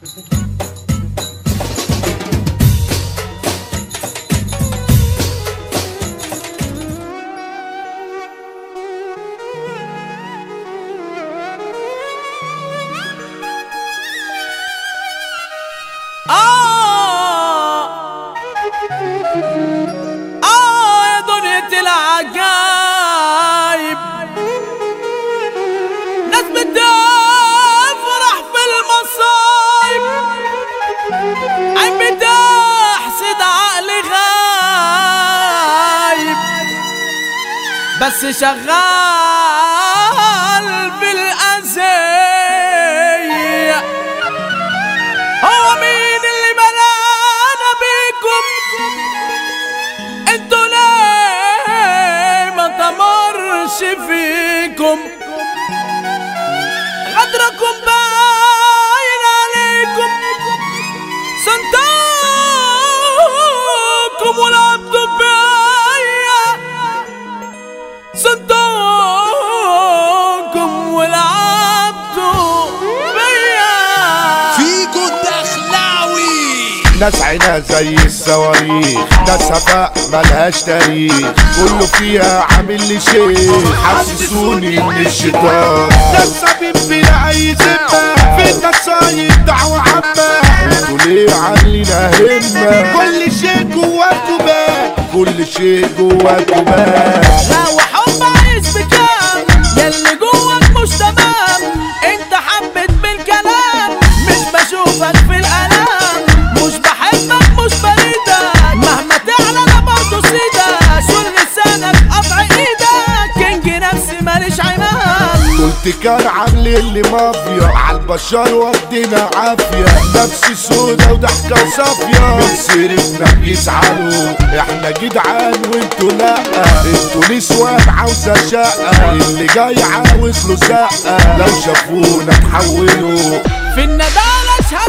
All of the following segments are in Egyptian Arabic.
آه آه يا دنيا العجايب ناس بتفرح في المصايب عين بتحسد عقل غايب بس شغال في الأزية هو مين اللي بلانا بيكم انتوا ليه ما تمرش فيكم غدركم باين عليكم صندوقكم ولعبتوا بيا صندوقكم ولعبتوا بيا فيكو الدخلاوي ناس عينها زي الصواريخ ناس هفاء ملهاش تاريخ كله فيها عامل لي شيء حسسوني ان الشيطان ناس سبيب بلا اي ذمه في النصايب دعوه عامه انتوا ليه عاملين همه كل شيء جواكوا بان كل شيء جواكوا بان لو حب عايز بكام ياللي جواك مش تمام انت حبيت بالكلام مش بشوفك في الالام مش بحبك مش بريدك مهما تعلى انا برضه سيدك شل لسانك قطع ايدك كينج نفسي ماليش عنان قلت كان عاملين لي مافيا عالبشر ودينا عافية نفسي سودا وضحكة وصافية من سيرتنا بيزعلوا احنا جدعان وانتوا لا انتوا نسوان عاوزة شقة اللي جاي عاوز له زقة لو شافونا اتحولوا في الندالة اشهد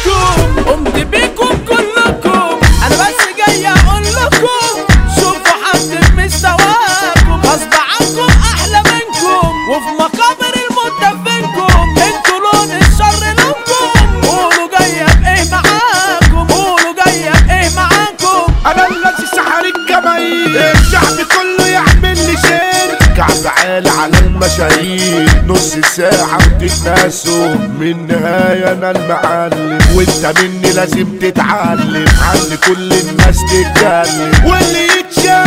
لكم قمت بيكم كلكم انا بس جاي اقول لكم شوفوا حد في مستواكم غصب عنكم احلى منكم وفي مقابر الموت دفنكم انتوا لون الشر لونكم قولوا جاية بايه معاكم قولوا جاية بايه معاكم انا الذي سحر الجماهير الشعب كله يعمل لي شير كعب عالي على المشاهير نص ساعة وتتناسوا من نهاية انا المعلم وانت مني لازم تتعلم عن كل الناس تتكلم واللي يتشاء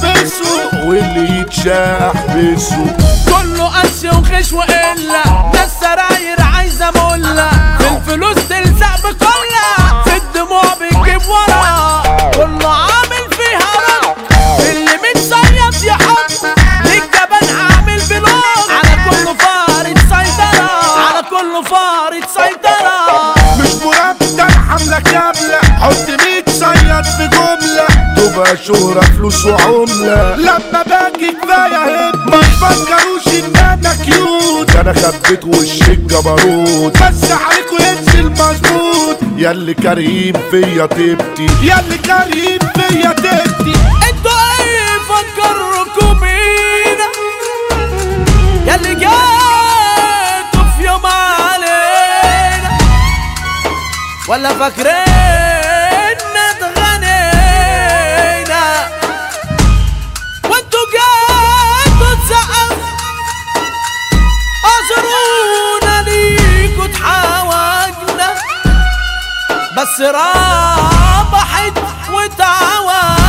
احبسه واللي يتشاء احبسه كله قش وخش وقلة ناس سراير عايزة ملة في الفلوس تلزق بكلة في الدموع بتجيب ورا كله عامل فيها رق اللي متصيد يحط للجبان عامل بلوك على كله فارد سيطرة على كله فارد سيطرة مش مرتب حملة كاملة حط 100 صياد في جملة تبقى شهرة فلوس وعملة لما باجي كفاية هب ما تفكروش ان انا كيوت انا خبيت وش الجبروت بس عليكوا ينزل مظبوط ياللي كريم فيا تبتي ياللي كريم فيا تبتي انتوا ايه فكركم بينا ياللي جاتوا في يوم علينا ولا فاكرين اتغنينا وانتوا جاتوا تسقف اعذرونا ليكوا تحاوجنا بس رابحت وتعوجنا